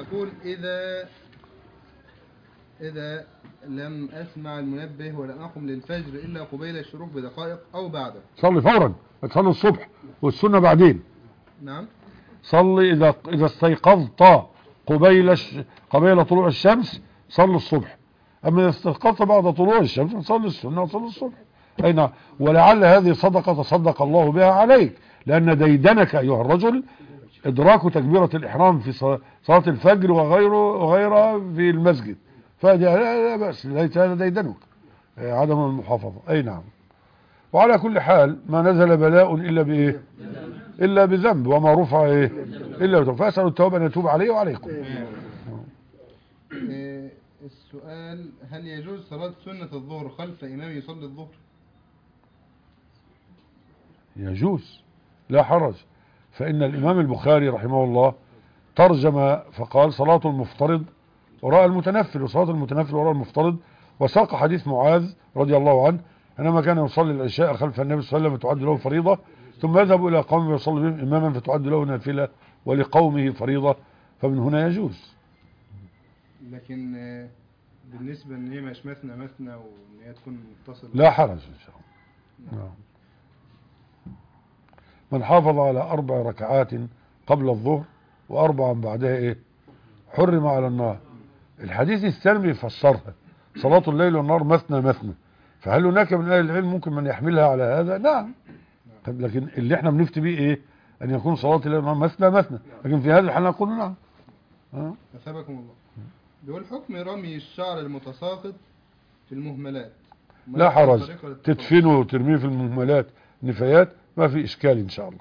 يقول إذا إذا لم أسمع المنبه ولم أقم للفجر إلا قبيل الشروق بدقائق أو بعده صلي فورا تصلي الصبح والسنة بعدين نعم صلي إذا إذا استيقظت قبيل الش... قبيل طلوع الشمس صلي الصبح أما إذا استيقظت بعد طلوع الشمس صلي السنة وصلي الصبح أي نعم ولعل هذه صدقة تصدق الله بها عليك لأن ديدنك أيها الرجل إدراك تكبيرة الإحرام في ص- صلاة الفجر وغيره وغيرها في المسجد فهذا لا, لا بأس ليس هذا ديدنك آه، عدم المحافظة أي نعم وعلى كل حال ما نزل بلاء إلا بإيه إلا بذنب وما رفع إيه إلا بذنب فأسأل التوبة أن يتوب عليه وعليكم إيه، السؤال هل يجوز صلاة سنة الظهر خلف إمام يصلي الظهر يجوز لا حرج فإن الإمام البخاري رحمه الله ترجم فقال صلاة المفترض وراء المتنفل وصلاة المتنفل وراء المفترض وساق حديث معاذ رضي الله عنه أنما كان يصلي العشاء خلف النبي صلى الله عليه وسلم فتعد له فريضة ثم يذهب إلى قومه ويصلي بهم إماما فتعد له نافلة ولقومه فريضة فمن هنا يجوز لكن آه، بالنسبة إن هي مش مثنى مثنى وإن هي تكون متصلة لا حرج إن شاء الله نعم. من حافظ على أربع ركعات قبل الظهر وأربعا بعدها إيه حرم على النار الحديث الثاني بيفسرها صلاة الليل والنهار مثنى مثنى فهل هناك من أهل العلم ممكن من يحملها على هذا نعم طب لكن اللي احنا بنفتي بيه ايه ان يكون صلاة الليل والنهار مثنى مثنى لكن في هذه الحالة نقول نعم ها؟ أثابكم الله بيقول حكم رمي الشعر المتساقط في المهملات ما لا هي حرج طريقة للتصرف؟ تدفنه وترميه في المهملات نفايات ما في اشكال ان شاء الله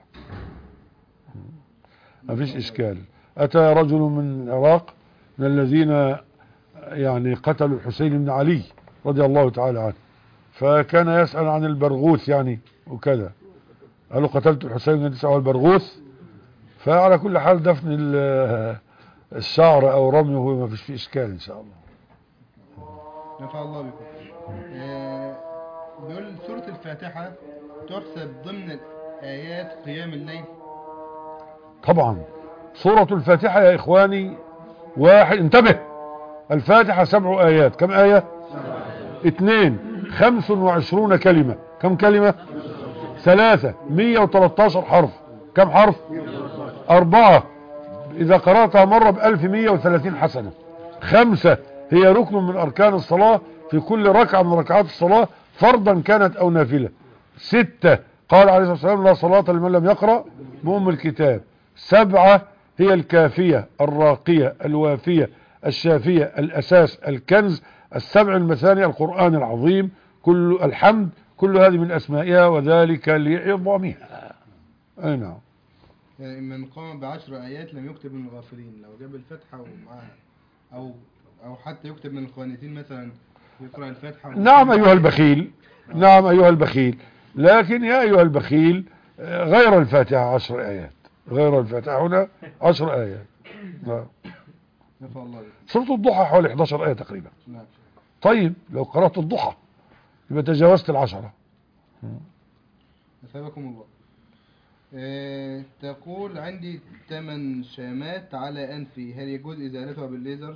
ما فيش اشكال اتى رجل من العراق من الذين يعني قتلوا الحسين بن علي رضي الله تعالى عنه فكان يسأل عن البرغوث يعني وكذا قالوا قتلت الحسين بن علي البرغوث فعلى كل حال دفن ال- الشعر او رميه ما فيش فيه اشكال ان شاء الله نفع الله بكم آه، بيقول سورة الفاتحة تحسب ضمن آيات قيام الليل طبعا سورة الفاتحة يا إخواني واحد انتبه الفاتحة سبع آيات كم آية اثنين خمس وعشرون كلمة كم كلمة ثلاثة مية وتلتاشر حرف كم حرف أربعة إذا قرأتها مرة بألف مية وثلاثين حسنة خمسة هي ركن من أركان الصلاة في كل ركعة من ركعات الصلاة فرضا كانت أو نافلة ستة قال عليه الصلاة والسلام لا صلاة لمن لم يقرأ بأم الكتاب سبعة هي الكافية الراقية الوافية الشافية الأساس الكنز السبع المثاني القرآن العظيم كل الحمد كل هذه من أسمائها وذلك لعظمها أي نعم يعني من قام بعشر آيات لم يكتب من الغافلين لو جاب الفاتحة ومعاها أو أو حتى يكتب من القانتين مثلا يقرأ الفاتحة نعم أيها البخيل نعم أيها البخيل لكن يا أيها البخيل آه، غير الفاتحة عشر آيات غير الفاتحة هنا عشر آيات نعم. نفع الله بكم سورة الضحى حوالي 11 آية تقريبا نعم طيب لو قرأت الضحى يبقى تجاوزت العشرة أثابكم الله آه، تقول عندي ثمان شامات على أنفي هل يجوز إزالتها بالليزر؟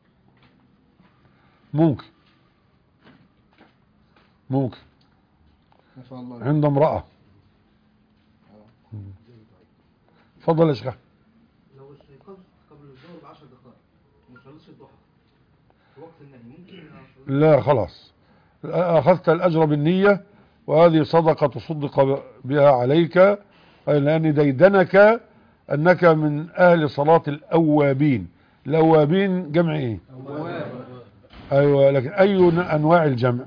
ممكن ممكن نفع الله بكم. عند امرأة فضل يا شيخ أحمد. لو استيقظت قبل الظهر بعشر دقائق وما صليتش الضحى في وقت النهي ممكن أصلي؟ لا خلاص أخذت الأجر بالنية وهذه صدقة تصدق بها عليك أي لأن ديدنك أنك من أهل صلاة الأوابين الأوابين جمع إيه أيوة لكن أي أنواع الجمع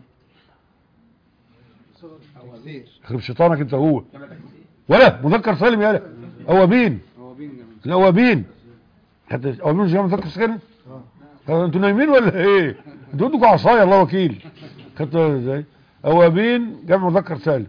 تكسير يخرب شيطانك أنت هو ولا مذكر سالم يالا أوابين الأوابين حتى الأوابين مش جمع مذكر سالم طب انتوا نايمين ولا ايه انتوا عندكم عصايه الله وكيل خدت بالك ازاي اوابين جمع مذكر سالم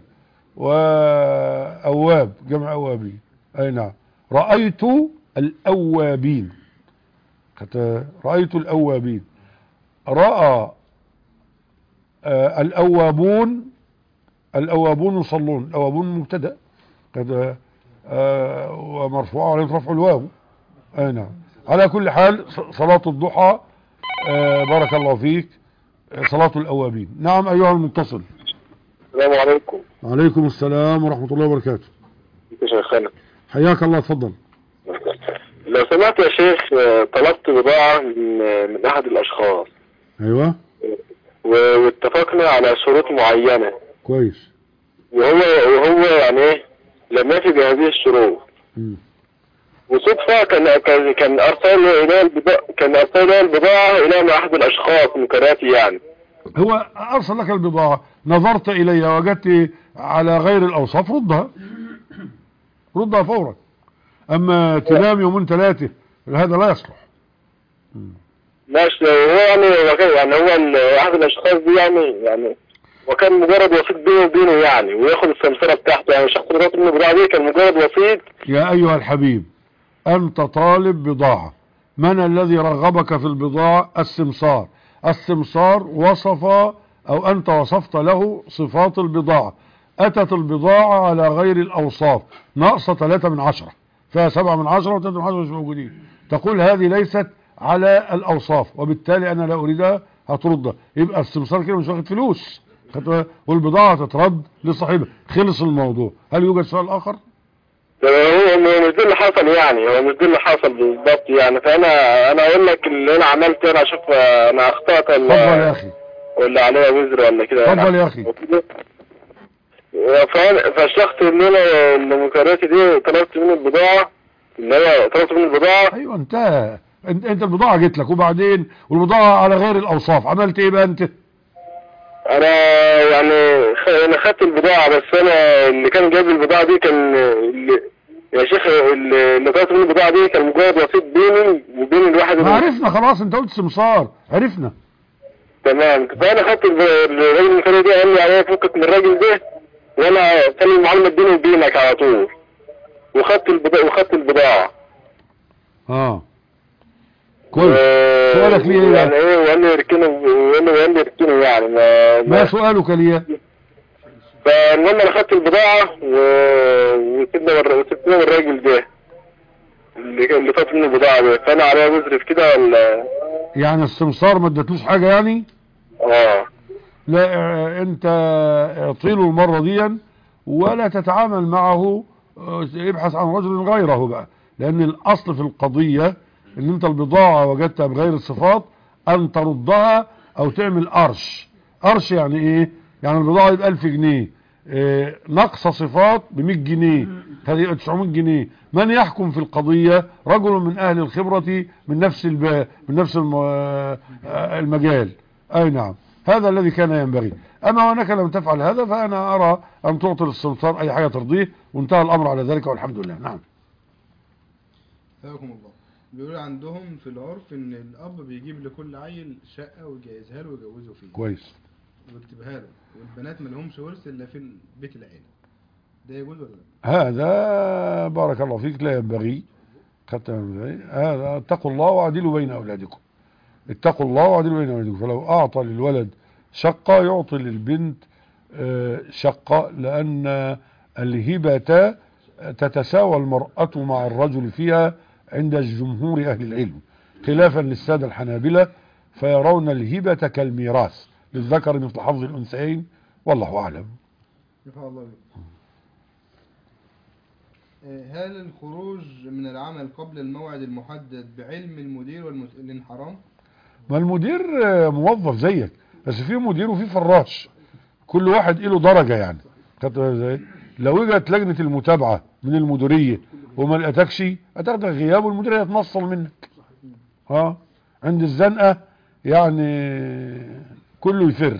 واواب جمع اوابين اي نعم رايت الاوابين خدت رايت الاوابين راى آه الاوابون الاوابون يصلون الاوابون مبتدا قد آه ومرفوع عليه رفع الواو اي نعم على كل حال ص- صلاة الضحى آه، بارك الله فيك آه، صلاة الأوابين نعم أيها المتصل السلام عليكم عليكم السلام ورحمة الله وبركاته يا شيخنا حياك الله تفضل لو سمحت يا شيخ آه، طلبت بضاعة من من أحد الأشخاص أيوة و- واتفقنا على شروط معينة كويس وهو وهو يعني إيه لم يفي بهذه الشروط مم. وصدفة كان كان كان أرسل إلى البضاعة كان أرسل إلى البضاعة إلى أحد الأشخاص من كراتي يعني هو أرسل لك البضاعة نظرت إليها وجدت على غير الأوصاف ردها ردها فورا أما تنام يومين ثلاثة هذا لا يصلح ماشي هو يعني وكان يعني هو ال- أحد الأشخاص دي يعني يعني وكان مجرد وسيط بينه وبينه يعني وياخد السمسرة بتاعته يعني الشخص اللي طلب منه البضاعة دي كان مجرد وسيط يا أيها الحبيب أنت طالب بضاعة من الذي رغبك في البضاعة السمسار السمسار وصف أو أنت وصفت له صفات البضاعة أتت البضاعة على غير الأوصاف ناقصة ثلاثة من عشرة فيها سبعة من عشرة وثلاثة من عشرة مش موجودين تقول هذه ليست على الأوصاف وبالتالي أنا لا أريدها هتردها يبقى السمسار كده مش واخد فلوس خدت بالك؟ والبضاعة تترد لصاحبها خلص الموضوع هل يوجد سؤال آخر؟ ده هو هو مش ده اللي حصل يعني هو مش ده اللي حصل بالظبط يعني فانا انا اقول لك اللي انا عملته انا اشوف انا اخطات اتفضل يا ولا أخي ولا عليا وزر ولا كده اتفضل يا أخي. فأنا- فالشخص اللي انا اللي مكررتي دي طلبت منه البضاعه اللي هي طلبت منه البضاعه ايوه انتهى انت انت البضاعه جت لك وبعدين والبضاعه على غير الاوصاف عملت ايه بقى انت انا يعني خ... انا خدت البضاعه بس انا اللي كان جايب البضاعه دي كان اللي يا شيخ اللي اللي طلبت منه البضاعه دي كان مجرد وسيط بيني وبين الواحد ما اللي عرفنا خلاص انت قلت سمسار عرفنا تمام فانا خدت الب- الراجل المثالي ده قال لي عليا فكك من الراجل ده وانا خلي المعلومه بيني وبينك على طول وخدت البضاعه وخدت البضاعه اه كويس و- سؤالك ليه ايه يعني بقى؟ ايه وقال لي يركنه وقال لي وقال لي يركنه يعني ما, ما ما سؤالك لي فالمهم انا خدت البضاعه و... وسيبنا ور- وسبتنا من الراجل ده اللي كان اللي فات منه البضاعه ده فانا عليا وزر في كده ولا يعني السمسار ما ادتلوش حاجه يعني اه لا اه، انت اعطيله المره دي ولا تتعامل معه اه، ابحث عن رجل غيره بقى لان الاصل في القضيه ان انت البضاعه وجدتها بغير الصفات ان تردها او تعمل قرش قرش يعني ايه يعني البضاعه يبقى 1000 جنيه اه، نقص صفات ب 100 جنيه هذه يبقى 900 جنيه من يحكم في القضيه رجل من اهل الخبره من نفس الب... من نفس الم... اه، المجال اي نعم هذا الذي كان ينبغي اما وانك لم تفعل هذا فانا ارى ان تعطي للسمسار اي حاجه ترضيه وانتهى الامر على ذلك والحمد لله نعم ثابكم الله بيقولوا عندهم في العرف ان الاب بيجيب لكل عيل شقه ويجهزها له ويجوزه فيه كويس ويكتبها له والبنات ما لهمش ورث الا في بيت العيله ده يجوز ولا لا؟ هذا بارك الله فيك لا ينبغي خدت بالك؟ هذا اتقوا الله واعدلوا بين اولادكم اتقوا الله واعدلوا بين اولادكم فلو اعطى للولد شقه يعطي للبنت آه، شقه لان الهبه تتساوى المراه مع الرجل فيها عند جمهور اهل العلم خلافا للساده الحنابله فيرون الهبه كالميراث للذكر مثل حظ الانثيين والله اعلم يرفع الله بك آه، هل الخروج من العمل قبل الموعد المحدد بعلم المدير والمسؤولين حرام؟ ما المدير آه، موظف زيك بس في مدير وفي فراش كل واحد له درجة يعني خدت بالك ازاي لو اجت لجنة المتابعة من المديرية وما لقتكش هتاخدك غياب والمدير هيتنصل منك اه عند الزنقة يعني كله يفر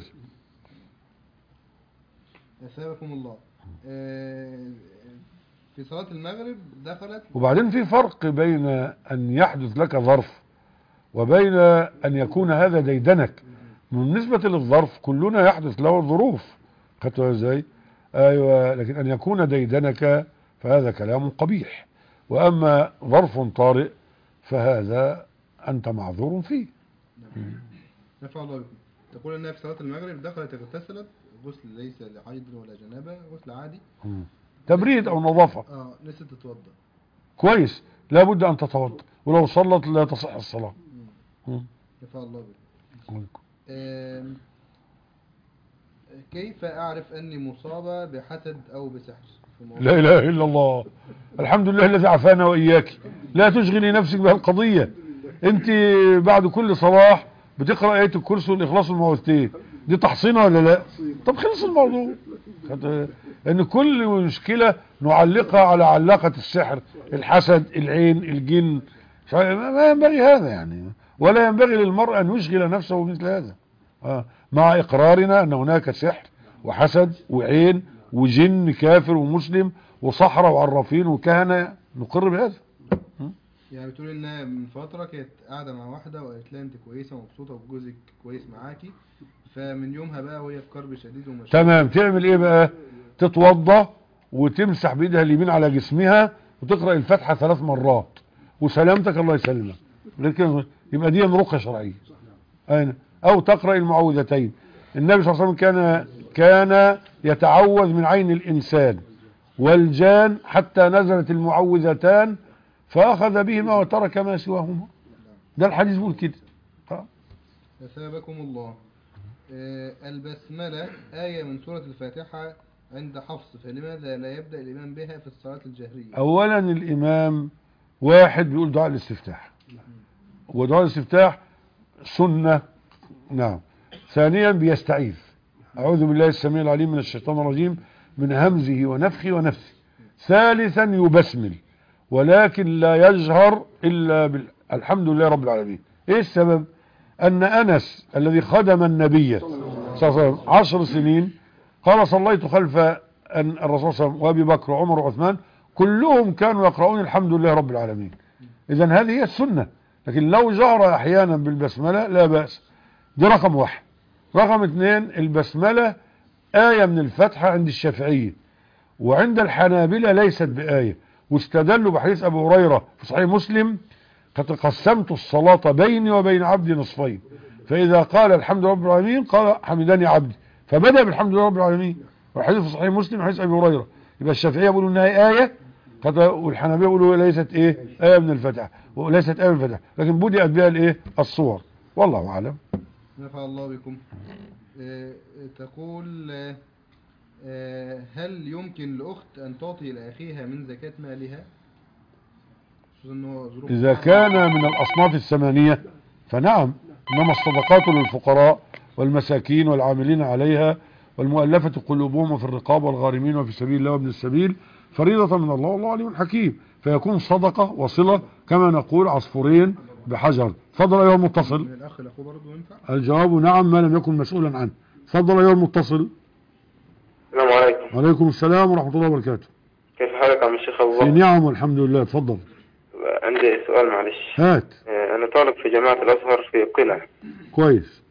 أثابكم الله آه، في صلاة المغرب دخلت وبعدين في فرق بين ان يحدث لك ظرف وبين ان يكون هذا ديدنك بالنسبة للظرف كلنا يحدث له ظروف خدت بالك ازاي ايوه لكن ان يكون ديدنك فهذا كلام قبيح واما ظرف طارئ فهذا انت معذور فيه نفع الله بكم تقول انها في صلاة المغرب دخلت اغتسلت غسل ليس لحيض ولا جنابة غسل عادي تبريد او نظافة اه لسه تتوضا كويس لابد أن تتوضا ولو صلت لا تصح الصلاة مم. نفع الله بك آم، كيف أعرف أني مصابة بحسد أو بسحر في موضوع- لا إله إلا الله الحمد لله الذي عافانا وإياك لا تشغلي نفسك بهالقضية أنت بعد كل صلاح بتقرأ آية الكرسي والإخلاص والمعوذتين دي تحصينة ولا لا طب خلص الموضوع خد- ان كل مشكلة نعلقها على علاقة السحر الحسد العين الجن مش عارف- ما ما ينبغي هذا يعني ولا ينبغي للمرء ان يشغل نفسه بمثل هذا آه. مع اقرارنا ان هناك سحر وحسد وعين وجن كافر ومسلم وصحراء وعرافين وكهنة نقر بهذا يعني بتقول إنها من فترة كانت قاعدة مع واحدة وقالت لها أنت كويسة ومبسوطة وجوزك كويس معاكي فمن يومها بقى وهي في كرب شديد ومشاكل تمام تعمل ايه بقى تتوضى وتمسح بايدها اليمين على جسمها وتقرأ الفاتحة ثلاث مرات وسلامتك الله يسلمك لكن يبقى دي رقية شرعية أين؟ او تقرأ المعوذتين النبي صلى الله عليه وسلم كان كان يتعوذ من عين الانسان والجان حتى نزلت المعوذتان فاخذ بهما وترك ما سواهما ده الحديث بيقول كده آه. أثابكم الله آه، البسملة آية من سورة الفاتحة عند حفص فلماذا لا يبدأ الإمام بها في الصلاة الجهرية اولا الامام واحد بيقول دعاء الاستفتاح ودعاء الاستفتاح سنة نعم ثانيا بيستعيذ اعوذ بالله السميع العليم من الشيطان الرجيم من همزه ونفخه ونفثه ثالثا يبسمل ولكن لا يجهر الا بالحمد لله رب العالمين ايه السبب ان انس الذي خدم النبي صلى الله عليه وسلم عشر سنين قال صليت خلف أن الرسول صلى الله عليه وسلم وابي بكر وعمر وعثمان كلهم كانوا يقرؤون الحمد لله رب العالمين اذا هذه هي السنة لكن لو جهر احيانا بالبسملة لا بأس دي رقم واحد رقم اثنين البسملة آية من الفتحة عند الشافعية وعند الحنابلة ليست بآية واستدلوا بحديث أبو هريرة في صحيح مسلم قد قسمت الصلاة بيني وبين عبدي نصفين فإذا قال الحمد لله رب العالمين قال حمدني عبدي فبدأ بالحمد لله رب العالمين والحديث في صحيح مسلم حديث أبي هريرة يبقى الشافعية يقولوا إنها آية قد والحنابلة يقولوا ليست إيه آية من الفتحة وليست آية من الفتحة لكن بدأت بها الإيه الصور والله أعلم نفع الله بكم آه، تقول آه، آه، هل يمكن لأخت أن تعطي لأخيها من زكاة مالها خصوصا إن هو ظروف إذا كان من الأصناف الثمانية فنعم إنما الصدقات للفقراء والمساكين والعاملين عليها والمؤلفة قلوبهم وفي الرقاب والغارمين وفي سبيل الله وابن السبيل فريضة من الله والله عليم حكيم فيكون صدقة وصلة كما نقول عصفورين بحجر فضل أيها المتصل من الأخ لأخوه برضه ينفع الجواب نعم ما لم يكن مسؤولا عنه فضل أيها المتصل السلام عليكم وعليكم السلام ورحمة الله وبركاته كيف حالك يا عم الشيخ ابو في بكر نعم والحمد لله تفضل عندي سؤال معلش هات آه، انا طالب في جامعة الازهر في قنا كويس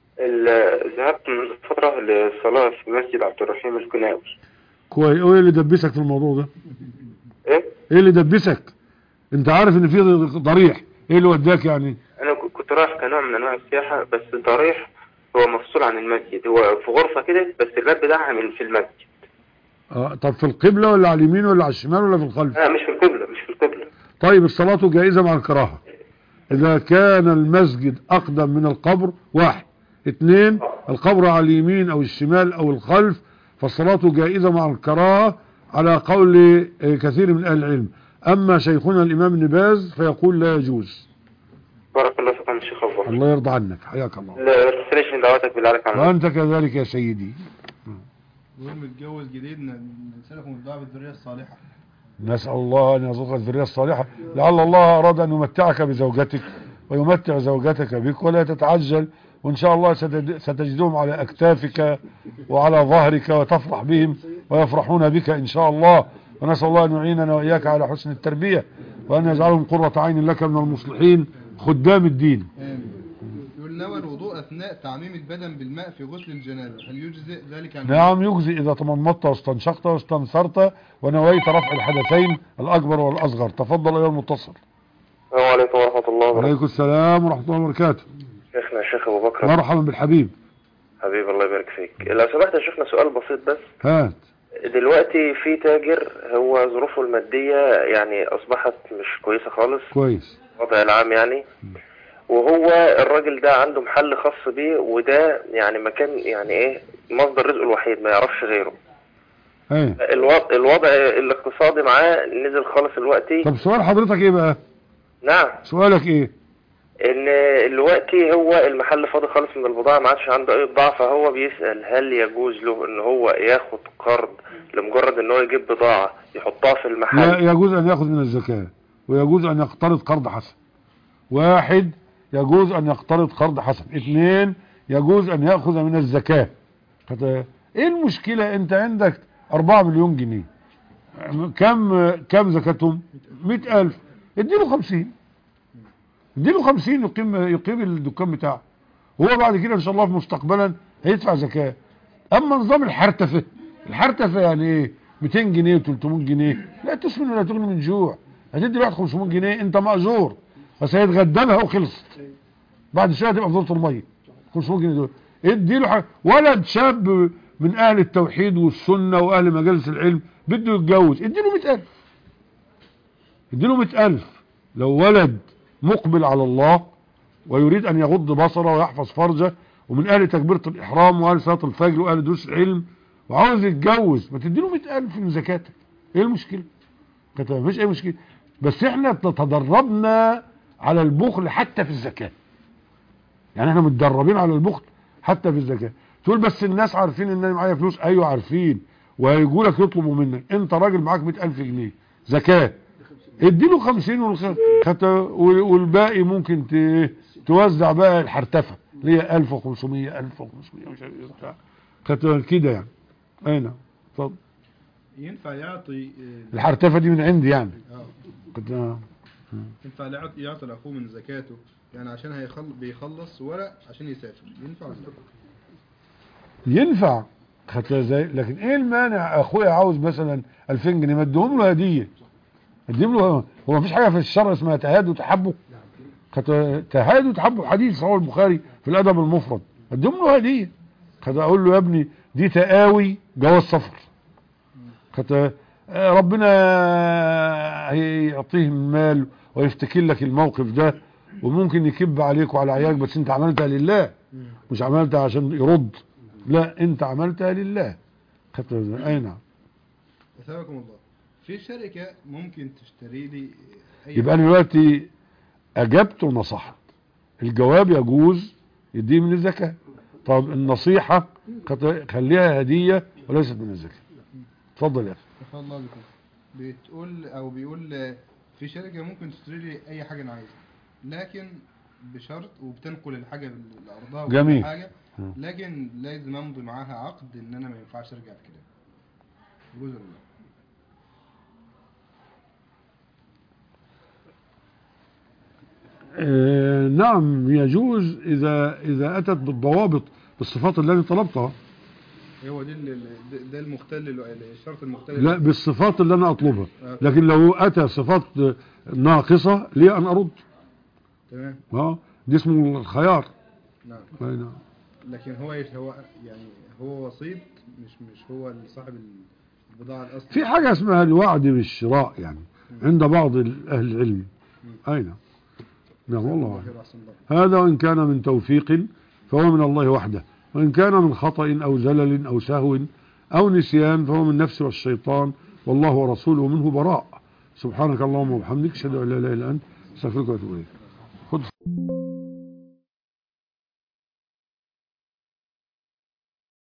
ال- ذهبت من فترة للصلاة في مسجد عبد الرحيم الكناوي كويس ايه اللي دبسك في الموضوع ده ايه ايه اللي دبسك انت عارف ان في ضريح ايه اللي وداك يعني انا ك- كنت رايح كنوع من انواع السياحة بس الضريح هو مفصول عن المسجد هو في غرفة كده بس الباب بتاعها من في المسجد آه طب في القبلة ولا على اليمين ولا على الشمال ولا في الخلف لا مش في القبلة مش في القبلة طيب الصلاة جائزة مع الكراهة اذا كان المسجد اقدم من القبر واحد اثنين القبر على اليمين او الشمال او الخلف فالصلاة جائزة مع الكراهة على قول آه، كثير من اهل العلم اما شيخنا الامام ابن باز فيقول لا يجوز بارك الله فيك يا عم الشيخ ابو بكر الله يرضى عنك حياك الله لا تنسانيش من دعواتك بالله عليك يا عم وانت كذلك يا سيدي يقول متجوز جديد ن- نسألكم الدعاء بالذرية الصالحة نسأل الله أن يرزقك الذرية الصالحة لعل الله أراد أن يمتعك بزوجتك ويمتع زوجتك بك ولا تتعجل وإن شاء الله ستد- ستجدهم على أكتافك وعلى ظهرك وتفرح بهم ويفرحون بك إن شاء الله ونسأل الله أن يعيننا وإياك على حسن التربية وأن يجعلهم قرة عين لك من المصلحين خدام الدين آمين يقول نوى الوضوء أثناء تعميم البدن بالماء في غسل الجنابة هل يجزئ ذلك عن نعم يجزي إذا تمضمضت واستنشقت واستنثرت ونويت رفع الحدثين الأكبر والأصغر تفضل أيها المتصل السلام عليكم ورحمة الله وبركاته عليكم السلام ورحمة الله وبركاته شيخنا الشيخ ابو بكر مرحبا بالحبيب حبيبي الله يبارك فيك لو سمحت يا شيخنا سؤال بسيط بس هات دلوقتي في تاجر هو ظروفه المادية يعني أصبحت مش كويسة خالص كويس الوضع العام يعني وهو الراجل ده عنده محل خاص بيه وده يعني مكان يعني ايه مصدر رزقه الوحيد ما يعرفش غيره ايه الوضع, الوضع الاقتصادي معاه نزل خالص دلوقتي طب سؤال حضرتك ايه بقى نعم سؤالك ايه ان دلوقتي هو المحل فاضي خالص من البضاعة ما عادش عنده اي بضاعة فهو بيسأل هل يجوز له ان هو ياخد قرض لمجرد ان هو يجيب بضاعة يحطها في لا المحل يجوز ان ياخذ من الزكاة ويجوز ان يقترض قرض حسن واحد يجوز ان يقترض قرض حسن اثنين يجوز ان ياخذ من الزكاة فت- ايه المشكلة انت عندك اربعة مليون جنيه كم كم زكاتهم مئة الف اديله خمسين اديله خمسين يقيم يقيم الدكان بتاعه هو بعد كده ان شاء الله في مستقبلا هيدفع زكاة اما نظام الحرتفة الحرتفة يعني ايه 200 جنيه و300 جنيه لا تسمن ولا تغني من جوع هتدي واحد 500 جنيه انت مأجور بس هيتغدى لها وخلصت بعد شويه هتبقى في دورة الميه 500 جنيه دول ادي له حاجة. ولد شاب من اهل التوحيد والسنه واهل مجالس العلم بده يتجوز ادي له 100000 ادي له 100000 لو ولد مقبل على الله ويريد ان يغض بصره ويحفظ فرجه ومن اهل تكبيره الاحرام واهل صلاه الفجر واهل دروس العلم وعاوز يتجوز ما تدي له 100000 من زكاتك ايه المشكله كانت مفيش اي مشكله بس احنا تدربنا على البخل حتى في الزكاه يعني احنا متدربين على البخل حتى في الزكاه تقول بس الناس عارفين ان انا معايا فلوس ايوه عارفين وهيجوا لك يطلبوا منك انت راجل معاك 100000 جنيه زكاه اديله 50 والخ- خت- وال- والباقي ممكن ت- توزع بقى الحرتفه اللي هي 1500 1500 مش عارف ايه بتاع كانت كده يعني اي نعم اتفضل ينفع يعطي آه، الحرتفه دي من عندي يعني اه كنت آه. ينفع يعطي يعطي لاخوه من زكاته يعني عشان هيخل بيخلص ورق عشان يسافر ينفع ولا لا؟ ينفع خدتها ازاي لكن ايه المانع اخويا عاوز مثلا 2000 جنيه ما اديهم له هديه اديهم له هو مفيش حاجه في الشرع اسمها تهاد وتحبب خدت- تهاد وتحبب حديث رواه البخاري في الادب المفرد اديهم له هديه خدت اقول له يا ابني دي تقاوي جواز سفر خدت آه، ربنا هيعطيه المال ويفتكر لك الموقف ده وممكن يكب عليك وعلى عيالك بس انت عملتها لله مش عملتها عشان يرد لا انت عملتها لله خدت بالك؟ اي نعم اثابكم الله في شركه ممكن تشتري لي اي يبقى انا دلوقتي اجبت ونصحت الجواب يجوز يديه من الزكاه طب النصيحه خت- خليها هديه وليست من الزكاه اتفضل يا اخي نفع الله بكم بتقول او بيقول آه، في شركه ممكن تشتري لي اي حاجه انا عايزها لكن بشرط وبتنقل الحاجه بال- لارضها وكل جميل. حاجه مم. لكن لازم امضي معاها عقد ان انا ما ينفعش ارجع في كده جزء الله آه نعم يجوز اذا اذا اتت بالضوابط بالصفات التي طلبتها هو دي ال- ال- ده- ده المختل ال- الشرط المختل لا بالصفات اللي انا اطلبها آه. لكن لو اتى صفات ناقصه لي ان ارد تمام اه دي اسمه الخيار نعم أي نعم لكن هو إيش هو يعني هو وسيط مش مش هو صاحب البضاعه الاصليه في حاجة اسمها الوعد بالشراء يعني عند بعض أهل العلم أين نعم والله خير أحسن الله. هذا وإن كان من توفيق فهو من الله وحده وإن كان من خطأ أو زلل أو سهو أو نسيان فهو من نفسه والشيطان والله ورسوله منه براء سبحانك اللهم وبحمدك أشهد أن لا إله إلا أنت أستغفرك وأتوب إليك خذ